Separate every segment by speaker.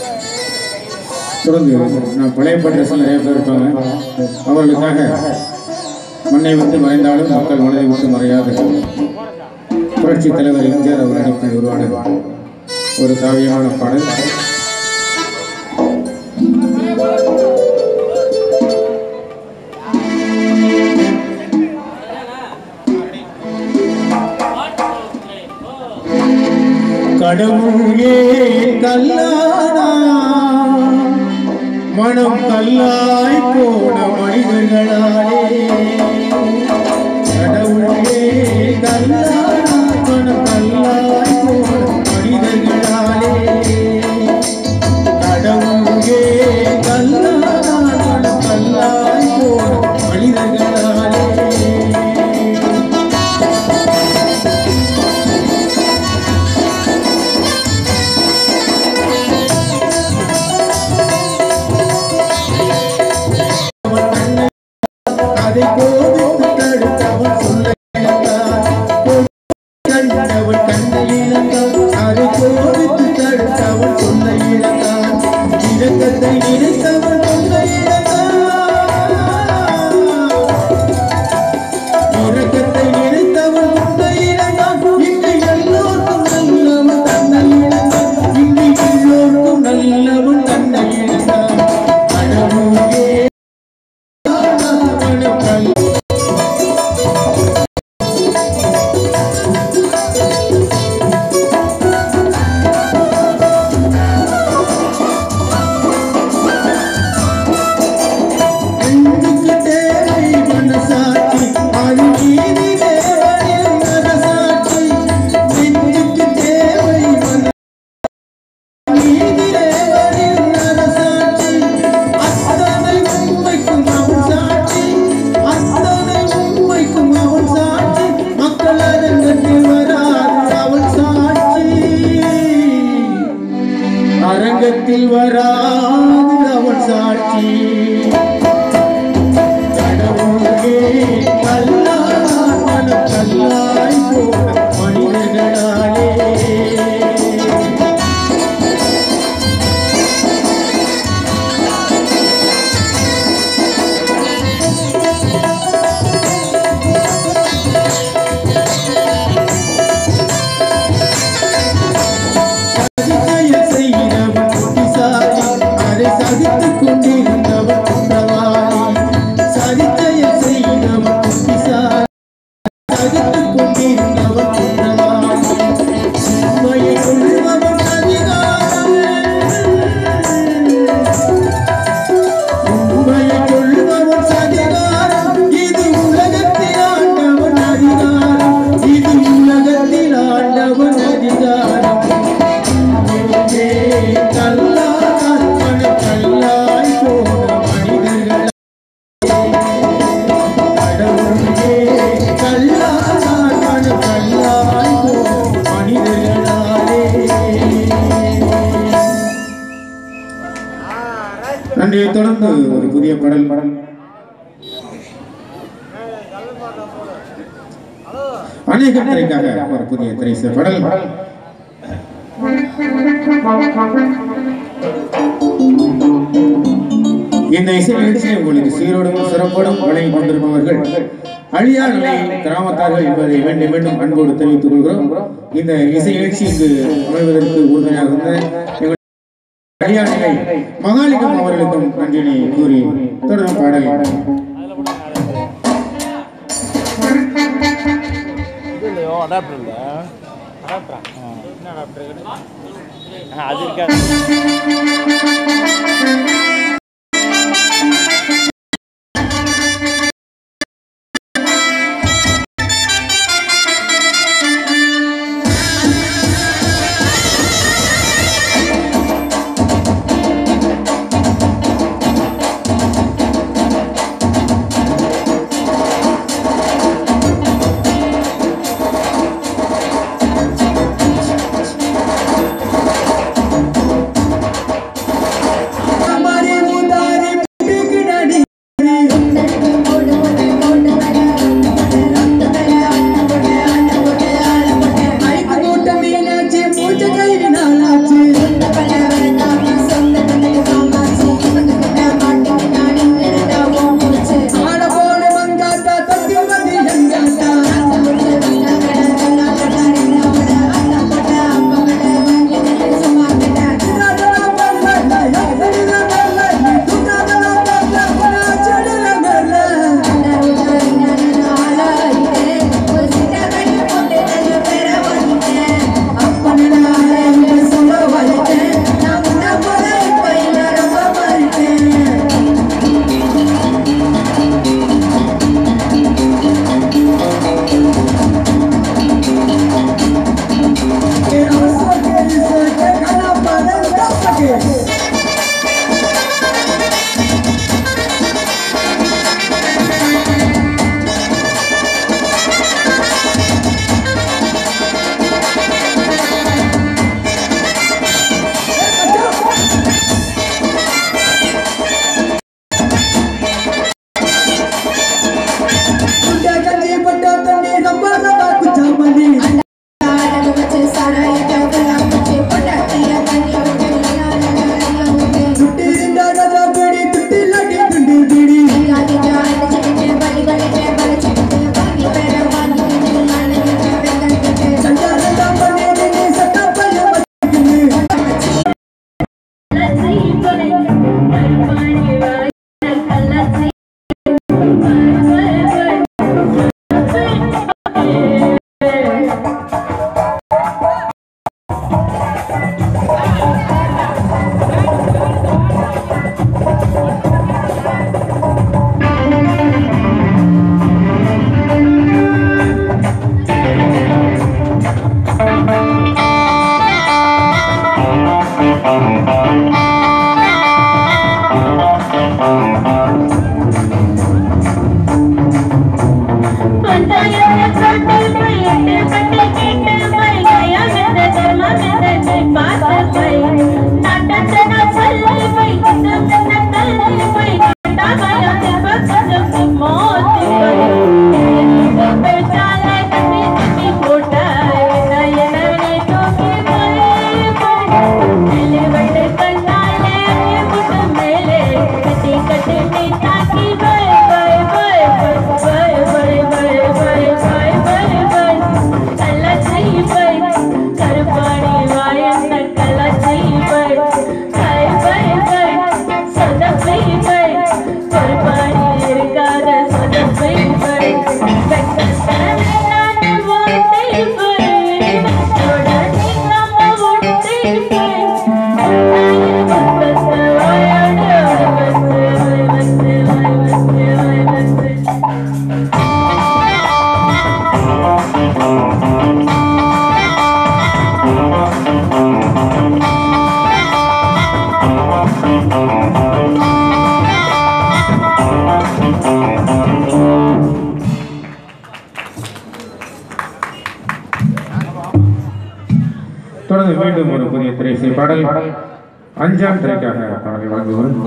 Speaker 1: தொடர்ந்து நான் பழைய பட்டரசில் நிறைய பேர் இருப்பாங்க அவர்களுக்காக மண்ணை விட்டு மறைந்தாலும் மக்கள் மனதை விட்டு மறையாத புரட்சி தலைவர் எம்ஜிஆர் அவர் நடிப்பில் உருவான ஒரு காவியமான பாடல் கடவுளே கல்லானா மனம் கல்லாய் போன மனிதர்களாலே கடவுளே கல்லானா மனம் கல்லாய் போன மனிதர்களாலே கடவுளே கல்லானா மனம் கல்லாய் போன மனிதர்களாலே அதை கோபித்து தடுத்தவன் சொல்ல இழந்தான். கண்டவன் கண்ணை இழந்தான். அதை கோபித்து தடுத்தவன் சொல்ல இழந்தான். இரக்கத்தை நினைத்தவன் சொல்ல இழந்தான். இரக்கத்தை நினைத்தவன் சொல்ல இழந்தான். இங்கு எல்லோருக்கும் நல்லவன் தன்னை இழந்தான். இங்கு எல்லோருக்கும் நல்லவன் தன்னை இழந்தான். கடவுளே கல் பெண்ணுக்கு தேவை மனசாட்சி அது நீதி தேவனின் மனசாட்சி பெண்ணுக்கு தேவை மன நீதி தேவனின் மனசாட்சி அத்தனை உண்மைக்கும் அவன் சாட்சி அத்தனை உண்மைக்கும் அவன் சாட்சி மக்கள் அரங்கத்தில் வராது அவன் சாட்சி அரங்கத்தில் வராது அவன் சாட்சி கடவுளே கல்லாய் மனம் கல்லாய் போன மனிதர்களாலே சதிச்செயல் செய்கிறவன் புத்திசாலி அதை சகித்துக் கொண்டிருந்தவன் குற்றவாளி சதிச்செயல் செய்கிறவன் புத்திசாலி சகித்துக் கொண்டிருந்தவன் குற்றவாளி உண்மையை கொள்பவன் அதிகாரம் உண்மையை கொள்பவன் சதிகாரம் இது உலகத்தில் ஆண்டவன் அதிகாரம் இது உலகத்தில் ஆண்டவன் அதிகாரம் கடவுளே கல்லாய் மன கல்லாய் போன மனிதர்கள் கடவுளே கல்லாய் மன கல்லாய் போன மனிதர்களாலே நன்றி தொடர்ந்து ஒரு புதிய படல் படல் அநேக திரைக்காக ஒரு புதிய திரை படல் படல் இந்த இசை நிகழ்ச்சியை உங்களுக்கு சீரோடும் சிறப்போடும் வழங்கி கொண்டிருப்பவர்கள் அழியா நிலை கிராமத்தார்கள் என்பதை மீண்டும் மீண்டும் அன்போடு தெரிவித்துக் கொள்கிறோம் இந்த இசை நிகழ்ச்சி இங்கு அமைவதற்கு உறுதுணையாக இருந்த எங்கள் அழியா நிலை மகாலிங்கம் அவர்களுக்கும் நன்றினை கூறி தொடரும் பாடல்
Speaker 2: இல்லையோ அடாப்டர் இல்லை அடாப்டரா என்ன அடாப்டர் அது இருக்காது
Speaker 3: Thank
Speaker 1: தொடர்ந்து மீண்டும் ஒரு புதிய திரைசை பாடல் அஞ்சாம் திரைக்காக பாடலை வழங்குவோம்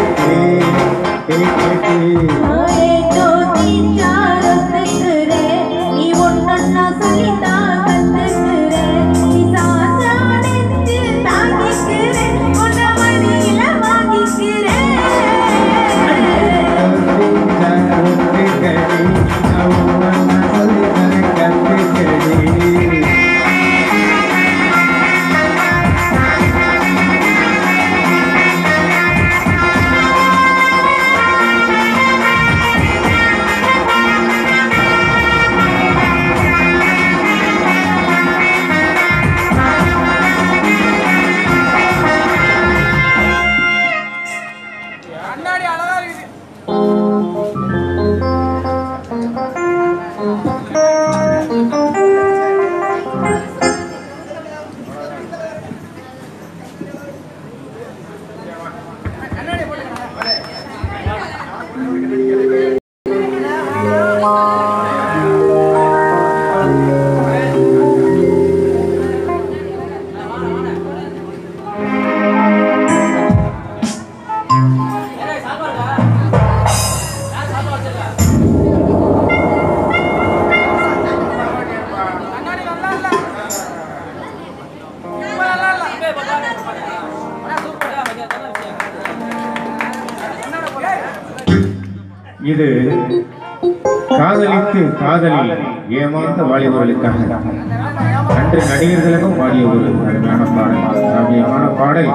Speaker 3: Hey, do, di, cha, ro, te, re,
Speaker 1: காதலித்து காதலில் ஏமாந்த வாலிபர்களுக்காக அன்று நடிகர்களுக்கும் பாடிய ஒரு அருமையான பாடல் காவியமான பாடல்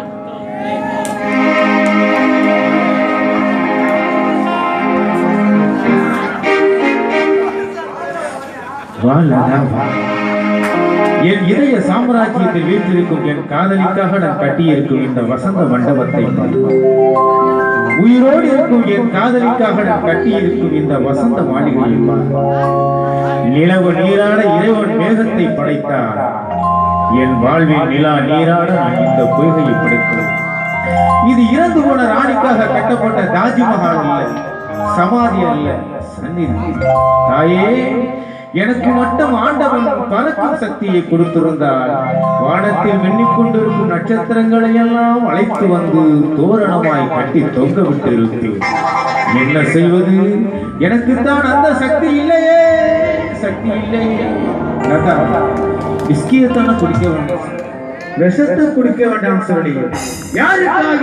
Speaker 1: வாழடா வா. என் இதய சாம்ராஜ்யத்தில் வீற்றிருக்கும் என் காதலிக்காக நான் கட்டியிருக்கும் இந்த வசந்த மண்டபத்தை பார். உயிரோடு இருக்கும் என் காதலிக்காக நான் கட்டியிருக்கும் இந்த வசந்த மாளிகையை பார். நிலவு நீராட இறைவன் மேகத்தை படைத்தார் என் வாழ்வில் நிலா நீராட நான் இந்த பொய்கையை படைத்தேன் இது இறந்து போன ராணிக்காக கட்டப்பட்ட தாஜ்மஹால் அல்ல சமாதி அல்ல சந்நிதி தாயே எனக்கு மட்டும் ஆண்டவன் பறக்கும் சக்தியை கொடுத்திருந்தால் வானத்தில் மின்னிக் கொண்டிருக்கும் நட்சத்திரங்களை எல்லாம் அழைத்து வந்து தோரணமாய் கட்டி தொங்க விட்டு இருப்பேன் என்ன செய்வது எனக்குத்தான் அந்த சக்தி இல்லையே சக்தி இல்லையே அதான் விஸ்கியத்தான குடிக்க வேண்டாம் விஷத்தை குடிக்க வேண்டாம் சொல்லி யாருக்காக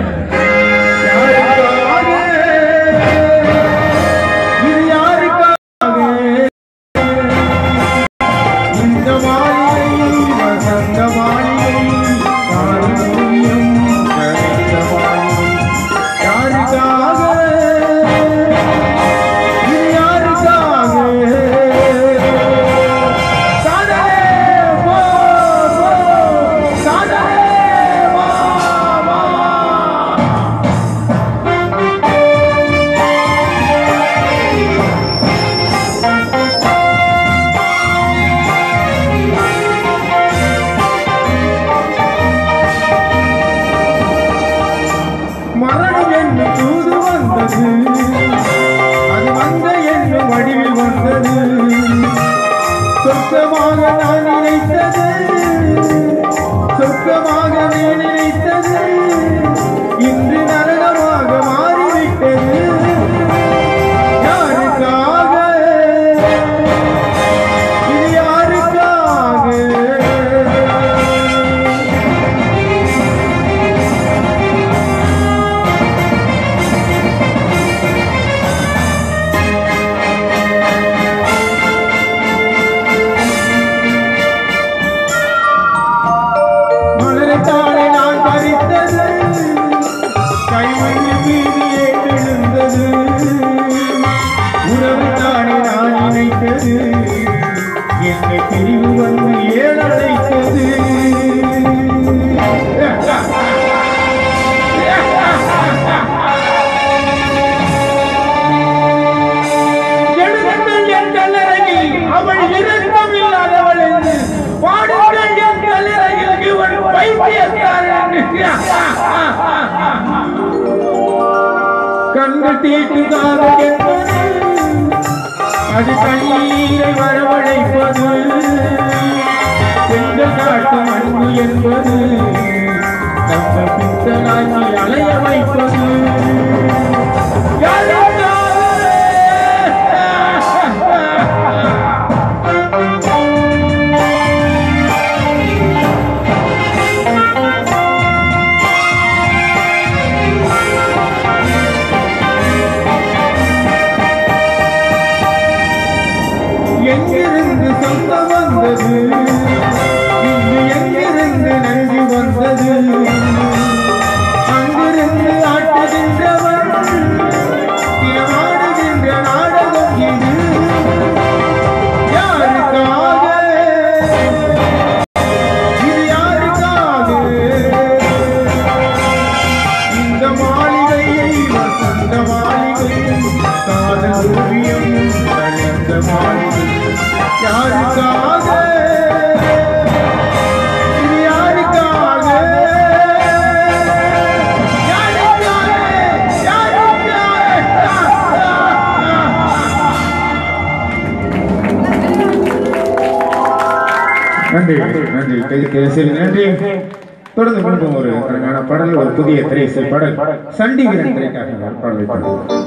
Speaker 1: யாருக்காக இது யாருக்காக இந்த மாளிகை வசந்த மாளிகை காரணம் கரைந்த மாளிகை யாருக்காக இது யாருக்காக சாதனே போ போ சாதனே வா வா மரணம் என்னும் தூது வந்தது அது வந்த என்னும் வடிவில் வந்தது சொர்க்கமாக நான் நினைத்தது சொர்க்கமாக நீ நினைத்தது இன்று நரகமாக மாறிவிட்டது யாருக்காக இது யாருக்காக மலரைத்தானே நான் பறித்தது கைமண்ணி மீதியே விழுந்தது உறவுத்தானே நான் நினைத்தது என்னை பிரிவு வந்து ஏழழைத்தது எழுதுங்கள் என் கல்லறையில் அவள் இரக்கம் இல்லாதவள் என்று பாடுங்கள் என் கல்லறையில் இவள் பைத்தியக்காரன் கண்கள் தீட்டுகாத என்பது அது கண்ணீரை வரவழைப்பது பெண்கள் காட்டும் அன்பு என்பது நம்ம பித்தனாக்கி அலைய வைப்பது யாருக்காக எங்கிருந்து சொந்தம் வந்தது இங்கு எங்கிருந்து நன்றி வந்தது அங்கிருந்து ஆட்டுகின்றவன் தினமாடுகின்ற நாடகம் இது யாருக்காக இது யாருக்காக இந்த மாளிகையை வசந்த மாளிகை காதல் ஓவியம் கலைந்த மாளிகை யாருக்காக இது யாருக்காக யாருக்காக யாருக்காக நன்றி நன்றி கைக்கு சரி நன்றி தொடர்ந்து மீண்டும் ஒரு அழகான பாடல் ஒரு புதிய திரைசை பாடல் சண்டி வீரன் திரைக்காக ஒரு பாடலை பாடுவோம்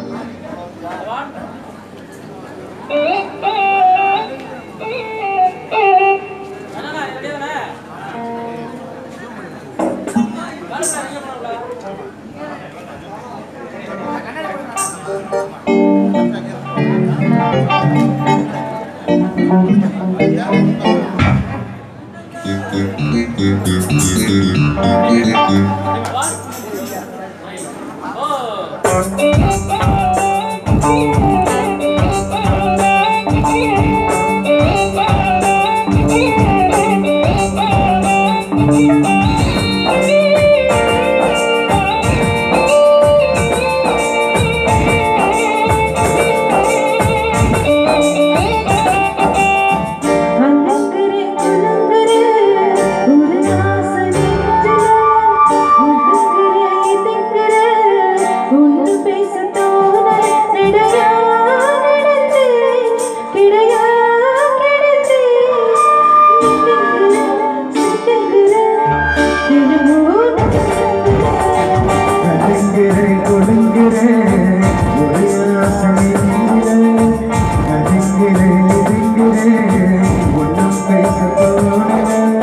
Speaker 3: Thank அலங்கரே அலங்கரே ஒரு ஆசனத்துல உலங்கரே இதங்கரே ஒன்று பேச தோண நடையா நடந்து கிடையா கிடந்து சித்தங்கரே தினமோ
Speaker 4: கலங்குறே கொடுங்குறே ஒரு ஆசை கலங்குறே இதுங்குறே ஒன்றும் பேச தோணல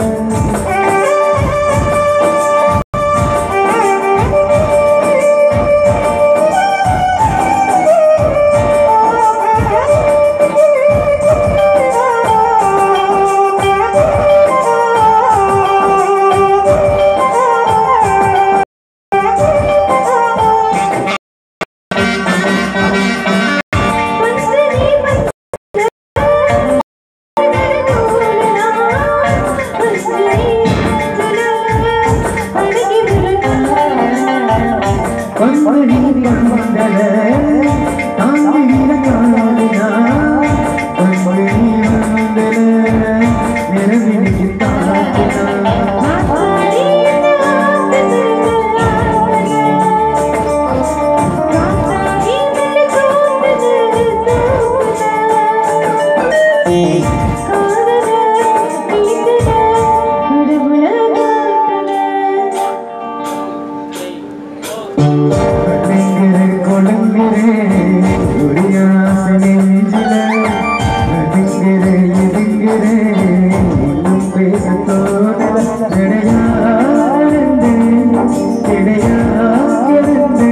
Speaker 4: பந்தனி பந்தல தாங்கி காலினா பந்தனி பந்தல நிறவினிக்கு தாக்கினா கலங்குறே கொழுங்குறே ஒரு ஆசை நெஞ்சில கலங்குறே இதுங்குறே ஒன்றும் பேச தோணல கிடையா கிடந்து கிடையா கிடந்து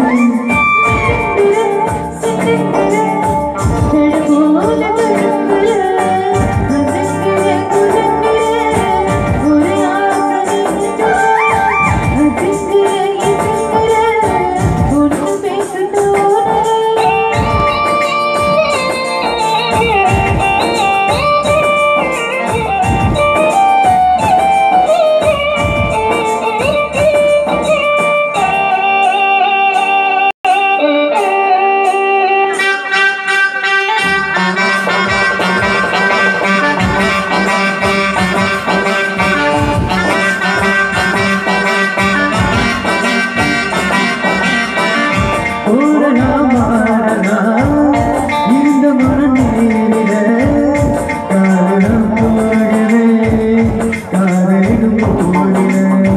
Speaker 4: ஓடனா மாறனா இருந்த மனநேரில காரணம் போகவே காரணம் போகிறேன்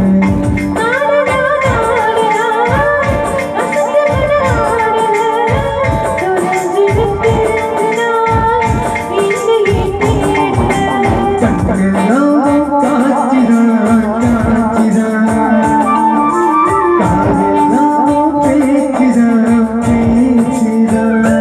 Speaker 4: கண்ணெல்லாம் காட்சிதான் காட்சிதான் காதெல்லாம் பேச்சுதான் பேச்சுதான்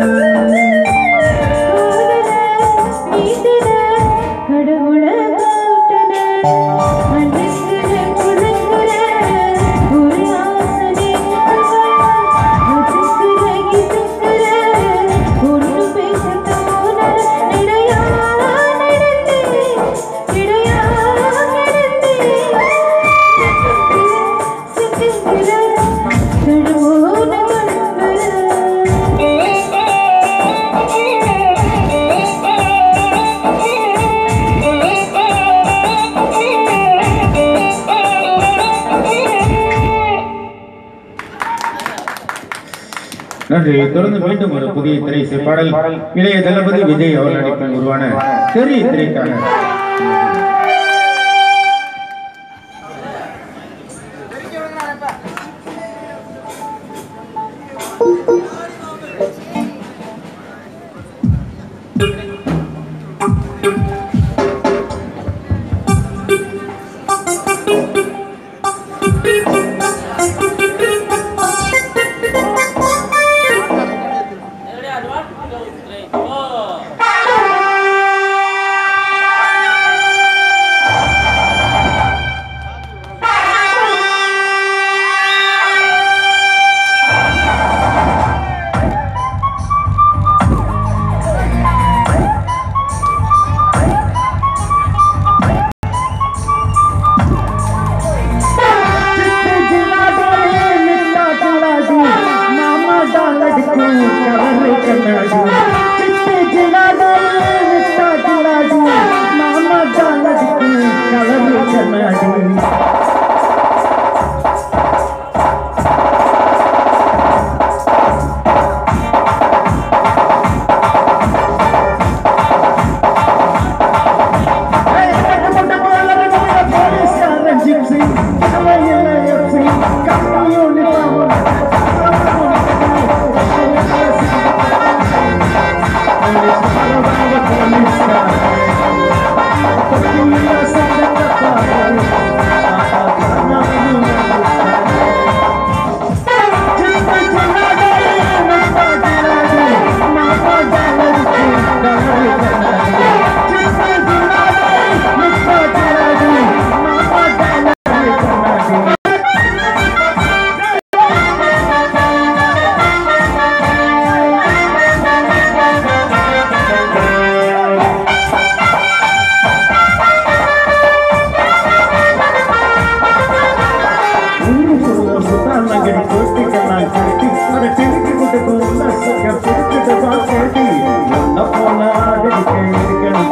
Speaker 1: நன்றி தொடர்ந்து மீண்டும் ஒரு புதிய திரை இசை பாடல் இளைய தளபதி விஜய் அவர் நடிப்பில் உருவான தெரி திரைக்காக
Speaker 2: Ready, advance, go, three, four.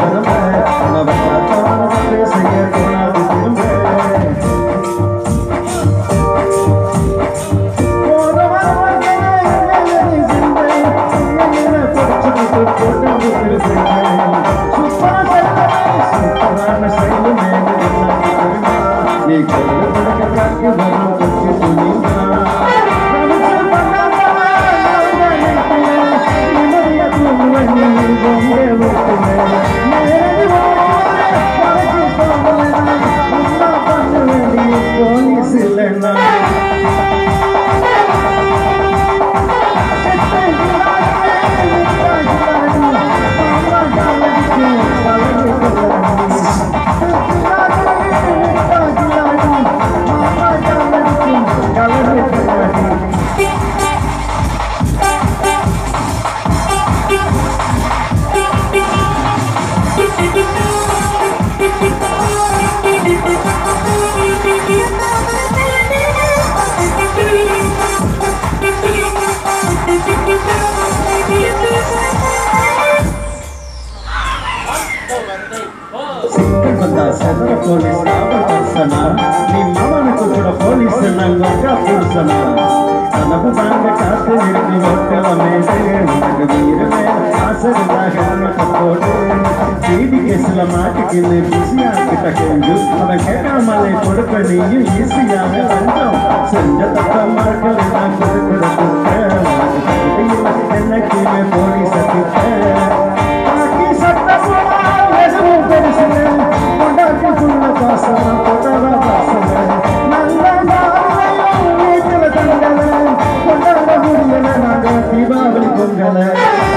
Speaker 4: வரம்ப உணவை பார்த்தவன செய்ய தோணாது திரும்ப இல்லைன்னா ಸಿಕ್ಕಲ್ ಬಂದ ಸದರ ಪೊಲೀಸ್ ಕಾವಲ್ ಪರ್ಸನ ನಿಮ್ಮ ಅವನకు ಕೂಡ ಪೊಲೀಸ್ ನಂಗೊಕ್ಕ ಪುರುಷನ తనకు తాంగ కాத்து నిరికి ఒక్కల మేటే మనకు వీరమే ఆసరిగా హెల్మెట్ పోటు சீடி கேஸ்ல மாட்டிக்கின்னு பிஸியா கிட்ட கெஞ்சு அவன் கேட்காமலே கொடுக்க நீயும் ஈஸியாக லஞ்சம் செஞ்ச தப்ப மார்கள் நான் கொடுக்கிற குட்ட என்னைக்குமே போலீஸ் கிட்ட பாக்கி சட்டமெல்லாம் எதுவும் பெருசுல கொண்டாட்டி புள்ள பாசமா கொண்டாட பாசமா நல்ல நாளையும் வீட்டுல தங்கல கொண்டாட முடியல நாங்க தீபாவளி பொங்கலை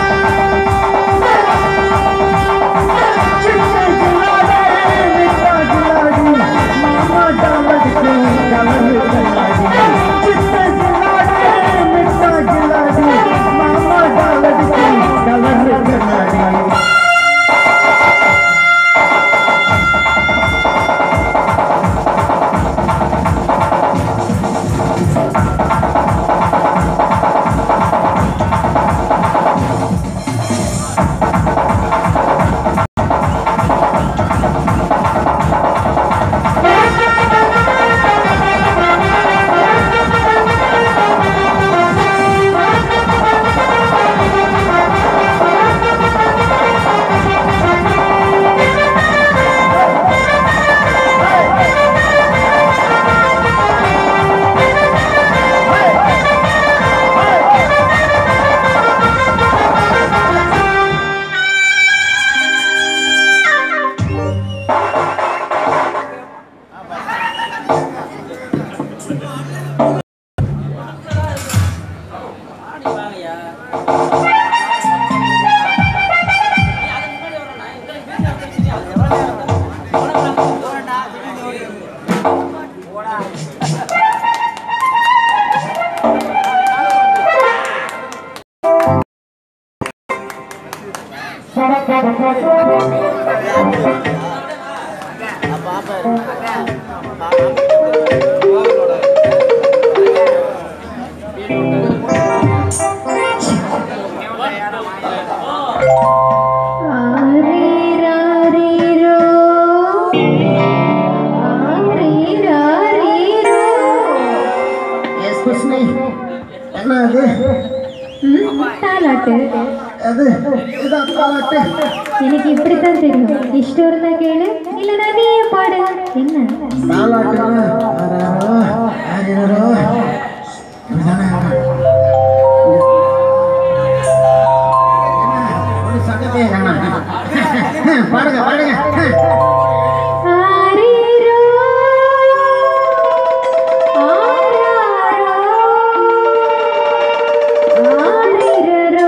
Speaker 3: ஆரீராரீரோ. ஆரீராரீரோ.
Speaker 4: எஸ்கூஸ் மீ என்ன அது
Speaker 3: ம், தாலாட்டு
Speaker 4: அது இதான் பாலாட்டு
Speaker 3: எனக்கு இப்படித்தான் தெரியும் இஷ்டம் இருந்தா கேளு இல்லைன்னா நீயே பாடு என்ன
Speaker 4: தாலாட்டுன்னா ஆறாரோ ஆறிரோ இப்படிதானே ஒரு சங்கத்தையே காணோம். பாடுங்க பாடுங்க
Speaker 3: ஆரீரோ. ஆராரோ. ஆரீரரோ.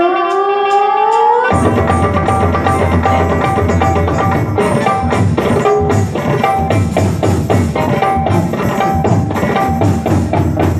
Speaker 4: ஆ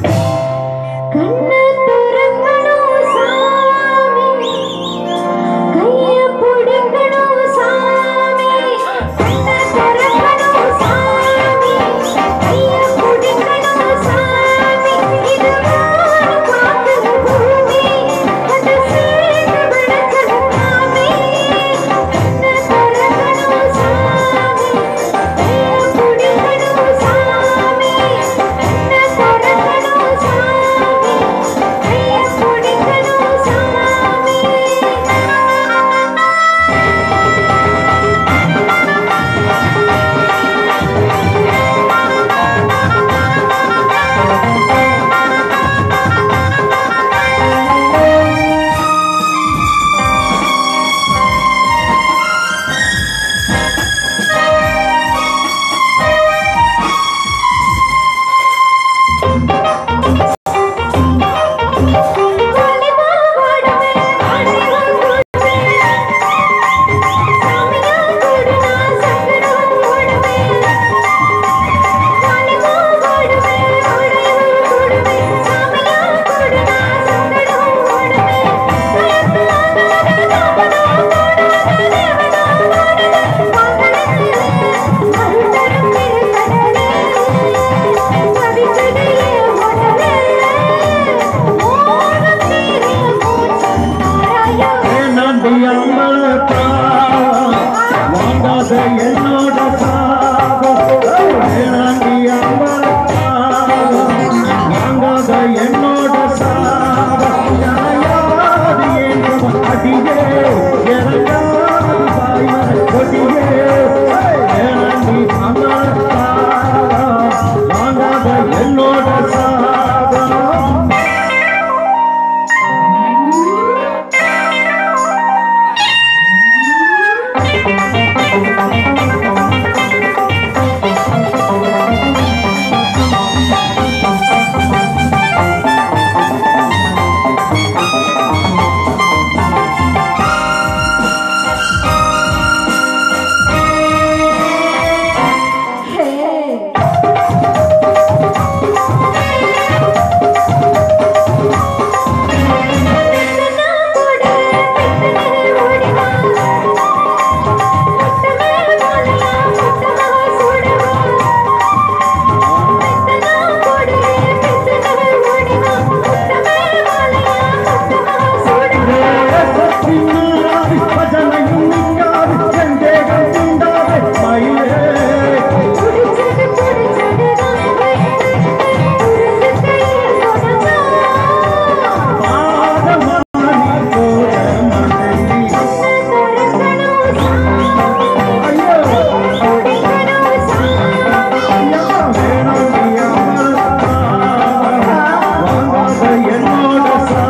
Speaker 4: வாங்காத என்னோட சாபம் வேணாண்டி அம்மாள் பாவம். வாங்காத என்னோட சாபம் யாயாது என்று அடியே இறங்காது பாய்மர கொடியே வேணாண்டி அம்மாள் பாவம் வாங்காத என்னோட சாபம் என்னோட சா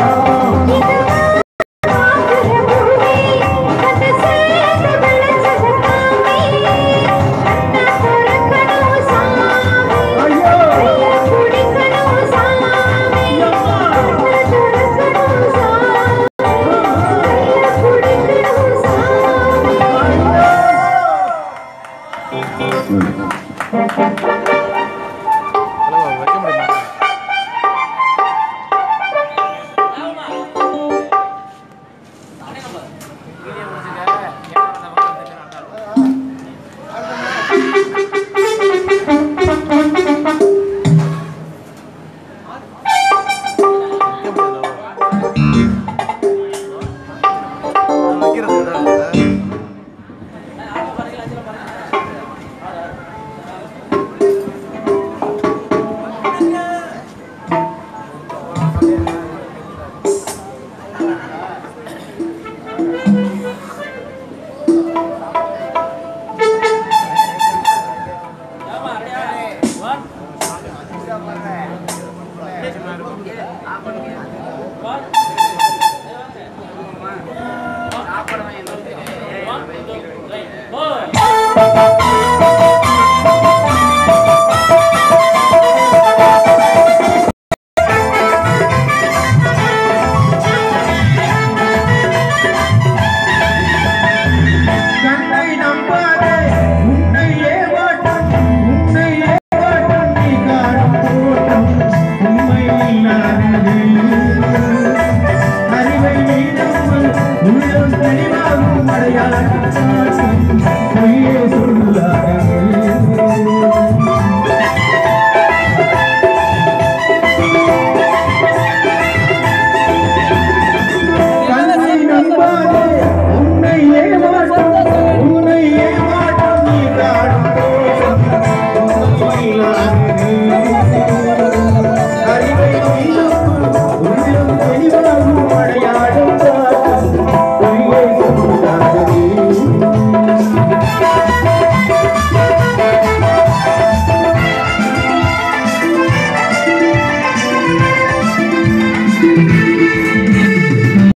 Speaker 2: வைக்க முடியுமா
Speaker 4: கண்ணை நம்பாதே உன்னை ஏமாட்டம் உன்னை ஏமாட்டம் நீ காணும் தோட்டம் உண்மை இல்லாதது அறிவை நீடாமல் உள்ளம் தெளிவாகும் அடையாளம்